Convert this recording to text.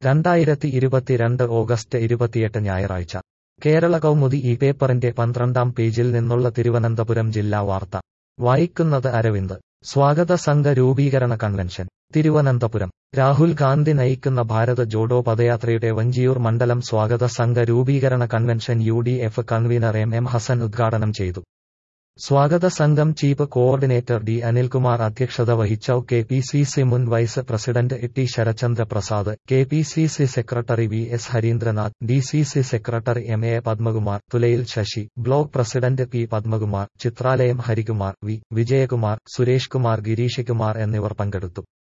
രണ്ടായിരത്തി ഇരുപത്തിരണ്ട് ഓഗസ്റ്റ് ഇരുപത്തിയെട്ട് ഞായറാഴ്ച കേരള കൗമുദി ഈ പേപ്പറിന്റെ പന്ത്രണ്ടാം പേജിൽ നിന്നുള്ള തിരുവനന്തപുരം ജില്ലാ വാർത്ത വായിക്കുന്നത് അരവിന്ദ് സ്വാഗത സംഘ രൂപീകരണ കൺവെൻഷൻ തിരുവനന്തപുരം രാഹുൽ ഗാന്ധി നയിക്കുന്ന ഭാരത് ജോഡോ പദയാത്രയുടെ വഞ്ചിയൂർ മണ്ഡലം സ്വാഗത സംഘ രൂപീകരണ convention U D F convener M M Hassan ഉദ്ഘാടനം ചെയ്തു സ്വാഗത സംഘം ചീഫ് കോർഡിനേറ്റർ ഡി അനിൽകുമാർ അധ്യക്ഷത വഹിച്ച കെ പി സി സി മുൻ vice president T Sarachandra Prasad K P C C secretary V S Harindranath D C C secretary M A Padmakumar Thulayil Sasi block president P Padmakumar Chithralayam Harikumar V Vijayakumar Suresh Kumar Girish Kumar എന്നിവർ പങ്കെടുത്തു